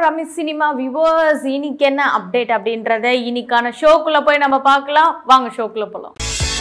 Ramesh cinema viewers இன்னைக்கு என்ன update அப்படின்றத இன்னைக்கான ஷோக்குள்ள போய் நம்ம பார்க்கலாம் வாங்க ஷோக்குள்ள போலாம்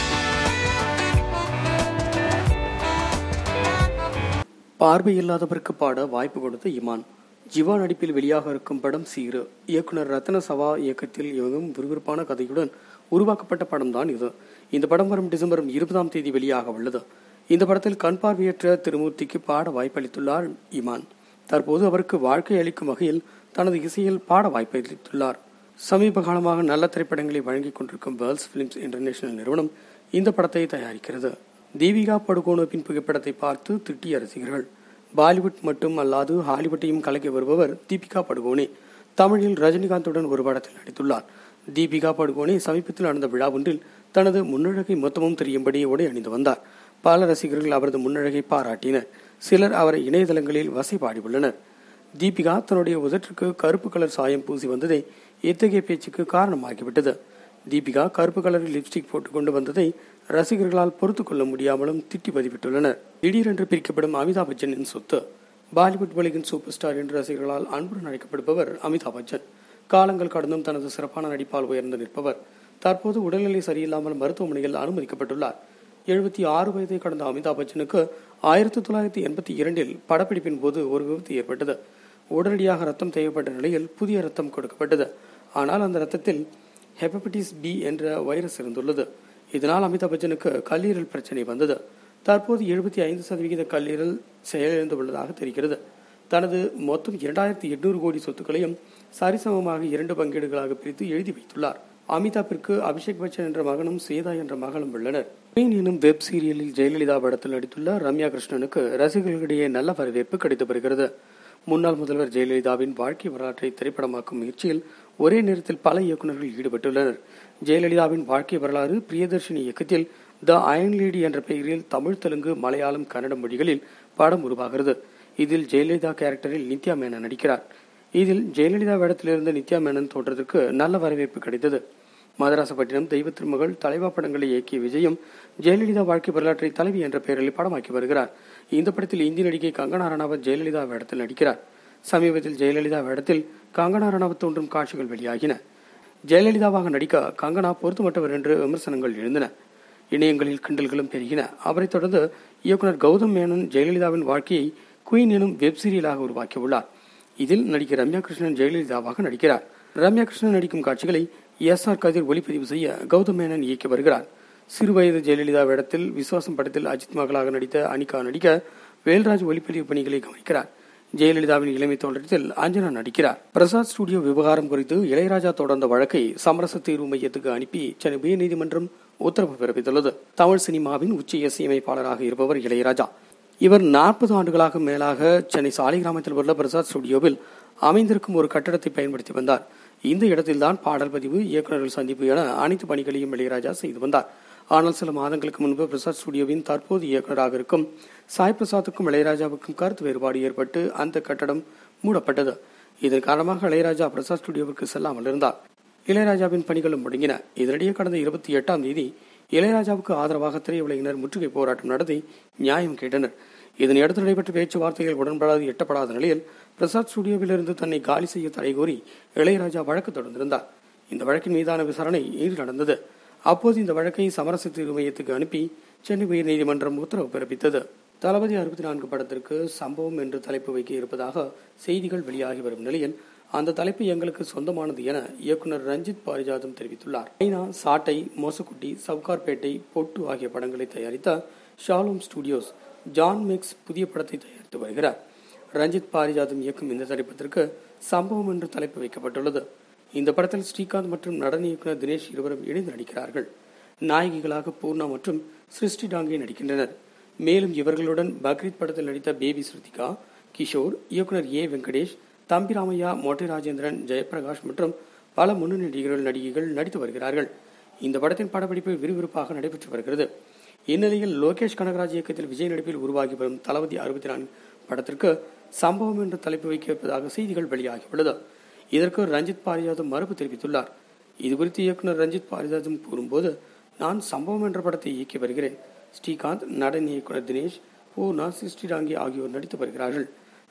பார்வையில்லாதவருக்கு பாட வாய்ப்பு கொடுத்த இமான் ஜிவா நடிப்பில் வெளியாக இருக்கும் படம் சீரு இயக்குனர் ரத்ன சவா இயக்கத்தில் இவங்கும் விறுவிறுப்பான கதையுடன் உருவாக்கப்பட்ட படம் தான் இது இந்த படம் வரும் டிசம்பர் இருபதாம் தேதி வெளியாக உள்ளது இந்த படத்தில் கண் பார்வையற்ற திருமூர்த்திக்கு பாட வாய்ப்பளித்துள்ளார் இமான் தற்போது அவருக்கு வாழ்க்கை அளிக்கும் வகையில் தனது இசையில் பாட வாய்ப்பளித்துள்ளார் சமீப காலமாக நல்ல திரைப்படங்களை வழங்கிக் கொண்டிருக்கும் வேர்ல்ஸ் பிலிம்ஸ் இன்டர்நேஷனல் நிறுவனம் இந்த படத்தை தயாரிக்கிறது தீபிகா படுகோனோவின் புகைப்படத்தை பார்த்து திட்டிய ரசிகர்கள் பாலிவுட் மட்டும் அல்லாது ஹாலிவுட்டையும் கலக்கி வருபவர் தீபிகா படுகோனே தமிழில் ரஜினிகாந்துடன் ஒரு படத்தில் நடித்துள்ளார் தீபிகா படுகோனே சமீபத்தில் நடந்த விழா ஒன்றில் தனது முன்னழகை மொத்தமும் தெரியும்படி உடை அணிந்து வந்தார் பல ரசிகர்கள் அவரது முன்னழகை பாராட்டினர் சிலர் அவரை இணையதளங்களில் வசைபாடியுள்ளனர் தீபிகா தன்னுடைய உதற்றுக்கு கருப்பு கலர் சாயம் பூசி வந்ததே இத்தகைய பேச்சுக்கு காரணமாகிவிட்டது தீபிகா கருப்பு கலரில் லிப்ஸ்டிக் போட்டுக்கொண்டு வந்ததை ரசிகர்களால் பொறுத்துக் கொள்ள முடியாமலும் திட்டி பதிவிட்டுள்ளனர் திடீரென்று பிரிக்கப்படும் அமிதாப் பச்சனின் சொத்து பாலிவுட் உலகின் சூப்பர் ஸ்டார் என்று ரசிகர்களால் அன்புடன் அழைக்கப்படுபவர் அமிதாப் பச்சன் காலங்கள் கடந்தும் தனது சிறப்பான நடிப்பால் உயர்ந்து நிற்பவர் தற்போது உடல்நிலை சரியில்லாமல் மருத்துவமனையில் அனுமதிக்கப்பட்டுள்ளார் எழுபத்தி ஆறு வயதை கடந்த அமிதாப் பச்சனுக்கு ஆயிரத்தி தொள்ளாயிரத்தி எண்பத்தி இரண்டில் படப்பிடிப்பின் போது ஒரு விபத்து ஏற்பட்டது உடனடியாக ரத்தம் தேவைப்பட்ட நிலையில் புதிய ரத்தம் கொடுக்கப்பட்டது ஆனால் அந்த ரத்தத்தில் ஹெப்படைட்டிஸ் பி என்ற வைரஸ் இருந்துள்ளது இதனால் அமிதாப் பச்சனுக்கு கல்லீரல் பிரச்சனை வந்தது தற்போது எழுபத்தி ஐந்து சதவிகித கல்லீரல் செயலிழந்து உள்ளதாக தெரிகிறது தனது மொத்தம் இரண்டாயிரத்தி எட்நூறு கோடி சொத்துக்களையும் சரிசமமாக இரண்டு பங்கீடுகளாக பிரித்து எழுதி வைத்துள்ளார் அமிதாப்பிற்கு அபிஷேக் பச்சன் என்ற மகனும் சேதா என்ற மகளும் உள்ளனர் குயின் எனும் வெப் சீரியலில் ஜெயலலிதா படத்தில் நடித்துள்ள ரம்யா கிருஷ்ணனுக்கு ரசிகர்களிடையே நல்ல வரவேற்பு கிடைத்து வருகிறது முன்னாள் முதல்வர் ஜெயலலிதாவின் வாழ்க்கை வரலாற்றை திரைப்படமாக்கும் முயற்சியில் ஒரே நேரத்தில் பல இயக்குநர்கள் ஈடுபட்டுள்ளனர் ஜெயலலிதாவின் வாழ்க்கை வரலாறு பிரியதர்ஷினி இயக்கத்தில் த அயன் லேடி என்ற பெயரில் தமிழ் தெலுங்கு மலையாளம் கன்னட மொழிகளில் படம் உருவாகிறது இதில் ஜெயலலிதா கேரக்டரில் நித்யா மேனன் நடிக்கிறார் இதில் ஜெயலலிதா வேடத்திலிருந்து நித்யா மேனன் தோற்றத்திற்கு நல்ல வரவேற்பு கிடைத்தது மதராசப்பட்டினம் தெய்வ திருமகள் தலைவா படங்களை இயக்கிய விஜயும் ஜெயலலிதா வாழ்க்கை வரலாற்றை தலைவி என்ற பெயரில் படமாக்கி வருகிறார் இந்த படத்தில் இந்தி நடிகை கங்கனா ரணாவத் ஜெயலலிதா வேடத்தில் நடிக்கிறார் சமீபத்தில் ஜெயலலிதா வேடத்தில் கங்கனா ரணாவத் தோன்றும் காட்சிகள் வெளியாகின ஜெயலலிதாவாக நடிக்க கங்கனா பொருத்தமற்றவர் என்று விமர்சனங்கள் எழுந்தன இணையங்களில் கிண்டல்களும் பெருகின அவரைத் தொடர்ந்து இயக்குனர் கௌதம் மேனன் ஜெயலலிதாவின் வாழ்க்கையை குயின் எனும் வெப் சீரியலாக உருவாக்கியுள்ளார் இதில் நடிகர் ரம்யா கிருஷ்ணன் ஜெயலலிதாவாக நடிக்கிறார் ரம்யா கிருஷ்ணன் நடிக்கும் காட்சிகளை எஸ் ஆர் கதிர் ஒளிப்பதிவு செய்ய கௌதம் மேனன் இயக்கி வருகிறார் சிறுவயது ஜெயலலிதா வேடத்தில் விசுவாசம் படத்தில் அஜித் மகளாக நடித்த அனிகா நடிக்க வேல்ராஜ் ஒளிப்பதிவு பணிகளை கவனிக்கிறார் ஜெயலலிதாவின் இளமை தோற்றத்தில் அஞ்சனா நடிக்கிறார் பிரசாத் ஸ்டுடியோ விவகாரம் குறித்து இளையராஜா தொடர்ந்த வழக்கை சமரச தீர்வு மையத்துக்கு அனுப்பி சென்னை உயர்நீதிமன்றம் உத்தரவு பிறப்பித்துள்ளது தமிழ் சினிமாவின் உச்ச இசையமைப்பாளராக இருப்பவர் இளையராஜா இவர் நாற்பது ஆண்டுகளாக மேலாக சென்னை சாலை கிராமத்தில் உள்ள பிரசாத் ஸ்டுடியோவில் அமைந்திருக்கும் ஒரு கட்டடத்தை பயன்படுத்தி வந்தார் இந்த இடத்தில்தான் பாடல் பதிவு இயக்குநர்கள் சந்திப்பு என அனைத்து பணிகளையும் இளையராஜா செய்து வந்தார் ஆனால் சில மாதங்களுக்கு முன்பு பிரசாத் ஸ்டுடியோவின் தற்போது இயக்குநராக இருக்கும் சாய் பிரசாத்துக்கும் இளையராஜாவுக்கும் கருத்து வேறுபாடு ஏற்பட்டு அந்த கட்டடம் மூடப்பட்டது இதன் காரணமாக இளையராஜா பிரசாத் ஸ்டுடியோவிற்கு செல்லாமல் இருந்தார் இளையராஜாவின் பணிகளும் முடங்கின இதனிடையே கடந்த இருபத்தி எட்டாம் தேதி இளையராஜாவுக்கு ஆதரவாக திரையுலகினர் முற்றுகை போராட்டம் நடத்தி நியாயம் கேட்டனர் இதனையடுத்து நடைபெற்ற பேச்சுவார்த்தைகள் உடன்படாது எட்டப்படாத நிலையில் பிரசாத் ஸ்டுடியோவிலிருந்து தன்னை காலி செய்ய தடை கோரி இளையராஜா வழக்கு தொடர்ந்திருந்தார் இந்த வழக்கின் மீதான விசாரணை இன்று நடந்தது அப்போது இந்த வழக்கை சமரச தீர்வு மையத்துக்கு அனுப்பி சென்னை உயர்நீதிமன்றம் உத்தரவு பிறப்பித்தது தளபதி அறுபத்தி நான்கு படத்திற்கு சம்பவம் என்று தலைப்பு வைக்க இருப்பதாக செய்திகள் வெளியாகி வரும் நிலையில் அந்த தலைப்பு எங்களுக்கு சொந்தமானது என இயக்குனர் ரஞ்சித் பாரிஜாதம் தெரிவித்துள்ளார் ஐநா சாட்டை மோசக்குட்டி சவுகார்பேட்டை பொட்டு ஆகிய படங்களை தயாரித்த ஷாலோம் ஸ்டுடியோஸ் ஜான் மேக்ஸ் புதிய படத்தை தயாரித்து வருகிறார் ரஞ்சித் பாரிஜாதம் இயக்கும் இந்த திரைப்படத்திற்கு சம்பவம் என்று தலைப்பு வைக்கப்பட்டுள்ளது இந்த படத்தில் ஸ்ரீகாந்த் மற்றும் நடன இயக்குனர் தினேஷ் இருவரும் இணைந்து நடிக்கிறார்கள் நாயகிகளாக பூர்ணா மற்றும் சிருஷ்டி டாங்கே நடிக்கின்றனர் மேலும் இவர்களுடன் பக்ரீத் படத்தில் நடித்த பேபி ஸ்ருதிகா கிஷோர் இயக்குனர் ஏ வெங்கடேஷ் தம்பி ராமையா மோட்டை ராஜேந்திரன் ஜெயபிரகாஷ் மற்றும் பல முன்னணி நடிகர்கள் நடிகைகள் நடித்து வருகிறார்கள் இந்த படத்தின் படப்பிடிப்பு விறுவிறுப்பாக நடைபெற்று வருகிறது இந்நிலையில் லோகேஷ் கனகராஜ் இயக்கத்தில் விஜய் நடிப்பில் உருவாகி வரும் தளபதி அறுபத்தி நான்கு படத்திற்கு சம்பவம் என்ற தலைப்பு வைக்கப்பதாக செய்திகள் வெளியாகியுள்ளது இதற்கு ரஞ்சித் பாரிஜாதம் மறுப்பு தெரிவித்துள்ளார் இதுகுறித்து இயக்குனர் ரஞ்சித் பாரிஜாதம் கூறும்போது நான் சம்பவம் என்ற படத்தை இயக்கி வருகிறேன் ஸ்ரீகாந்த் நடன இயக்குனர் தினேஷ் பூர்ணா சிருஷ்டி ராங்கி ஆகியோர் நடித்து வருகிறார்கள்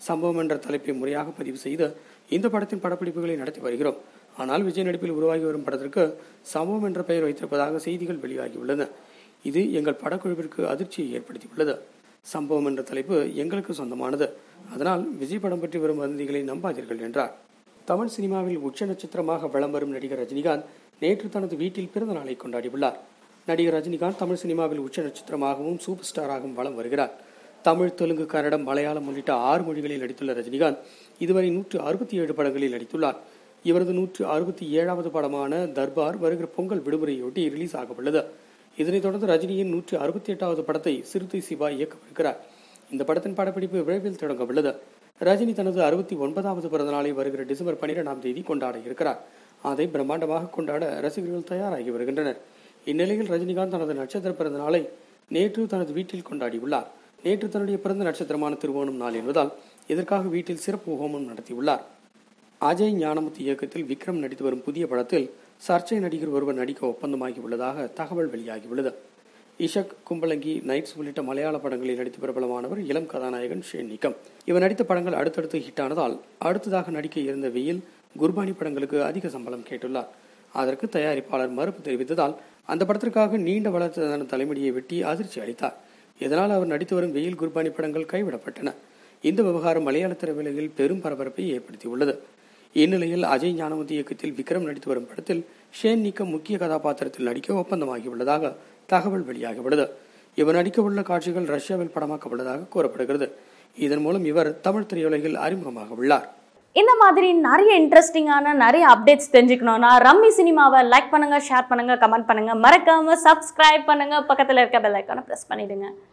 சம்பவம் என்ற தலைப்பை முறையாக பதிவு செய்து இந்த படத்தின் படப்பிடிப்புகளை நடத்தி வருகிறோம் ஆனால் விஜய் நடிப்பில் உருவாகி வரும் படத்திற்கு சம்பவம் என்ற பெயர் வைத்திருப்பதாக செய்திகள் வெளியாகியுள்ளன இது எங்கள் படக்குழுவிற்கு அதிர்ச்சியை ஏற்படுத்தியுள்ளது சம்பவம் என்ற தலைப்பு எங்களுக்கு சொந்தமானது அதனால் விஜய் படம் பற்றி வரும் வதந்திகளை நம்பாதீர்கள் என்றார் தமிழ் சினிமாவில் உச்ச நட்சத்திரமாக வலம் வரும் நடிகர் ரஜினிகாந்த் நேற்று தனது வீட்டில் பிறந்த நாளை கொண்டாடியுள்ளார் நடிகர் ரஜினிகாந்த் தமிழ் சினிமாவில் உச்ச நட்சத்திரமாகவும் சூப்பர் ஸ்டாராகவும் வலம் வருகிறார் தமிழ் தெலுங்கு கன்னடம் மலையாளம் உள்ளிட்ட ஆறு மொழிகளில் நடித்துள்ள ரஜினிகாந்த் இதுவரை நூற்று அறுபத்தி ஏழு படங்களில் நடித்துள்ளார் இவரது நூற்று அறுபத்தி ஏழாவது படமான தர்பார் வருகிற பொங்கல் விடுமுறையொட்டி ரிலீஸ் ஆக உள்ளது இதனைத் தொடர்ந்து ரஜினியின் நூற்று அறுபத்தி எட்டாவது படத்தை சிறுத்தை சிவா இயக்கவிருக்கிறார் இந்த படத்தின் படப்பிடிப்பு விரைவில் தொடங்க உள்ளது ரஜினி தனது அறுபத்தி ஒன்பதாவது பிறந்த நாளை வருகிற டிசம்பர் பனிரெண்டாம் தேதி கொண்டாட இருக்கிறார் அதை பிரம்மாண்டமாக கொண்டாட ரசிகர்கள் தயாராகி வருகின்றனர் இந்நிலையில் ரஜினிகாந்த் தனது நட்சத்திர பிறந்த நாளை நேற்று தனது வீட்டில் கொண்டாடியுள்ளார் நேற்று தன்னுடைய பிறந்த நட்சத்திரமான திருவோணம் நாள் என்பதால் இதற்காக வீட்டில் சிறப்பு ஹோமம் நடத்தியுள்ளார் அஜய் ஞானமுத்து இயக்கத்தில் விக்ரம் நடித்து வரும் புதிய படத்தில் சர்ச்சை நடிகர் ஒருவர் நடிக்க ஒப்பந்தமாகி உள்ளதாக தகவல் வெளியாகியுள்ளது இஷக் கும்பலங்கி நைட்ஸ் உள்ளிட்ட மலையாள படங்களில் நடித்து பிரபலமானவர் இளம் கதாநாயகன் ஷேன் நிக்கம் இவர் நடித்த படங்கள் அடுத்தடுத்து ஹிட்டானதால் அடுத்ததாக நடிக்க இருந்த வெயில் குர்பானி படங்களுக்கு அதிக சம்பளம் கேட்டுள்ளார் அதற்கு தயாரிப்பாளர் மறுப்பு தெரிவித்ததால் அந்த படத்திற்காக நீண்ட வளர்த்ததான தலைமுடியை வெட்டி அதிர்ச்சி அளித்தார் இதனால் அவர் நடித்து வரும் வெயில் குர்பானி படங்கள் கைவிடப்பட்டன இந்த விவகாரம் மலையாள திரையுலகில் பெரும் பரபரப்பை ஏற்படுத்தியுள்ளது இந்நிலையில் அஜய் ஞானமுதி இயக்கத்தில் விக்ரம் நடித்து வரும் படத்தில் ஷேன் நிக்கம் முக்கிய கதாபாத்திரத்தில் நடிக்க ஒப்பந்தமாகியுள்ளதாக தகவல் வெளியாகியுள்ளது இவர் நடிக்க உள்ள காட்சிகள் ரஷ்யாவில் படமாக்க உள்ளதாக கூறப்படுகிறது இதன் மூலம் இவர் தமிழ் திரையுலகில் அறிமுகமாக உள்ளார் இந்த மாதிரி நிறைய இன்ட்ரெஸ்டிங்கான நிறைய அப்டேட்ஸ் தெரிஞ்சுக்கணும்னா ரம்மி சினிமாவை லைக் பண்ணுங்க ஷேர் பண்ணுங்க கமெண்ட் பண்ணுங்க மறக்காம சப்ஸ்கிரைப் பண்ணுங்க பக்கத்துல இருக்க பெல் ஐக்கானை பிரஸ் பண்ணிடுங்க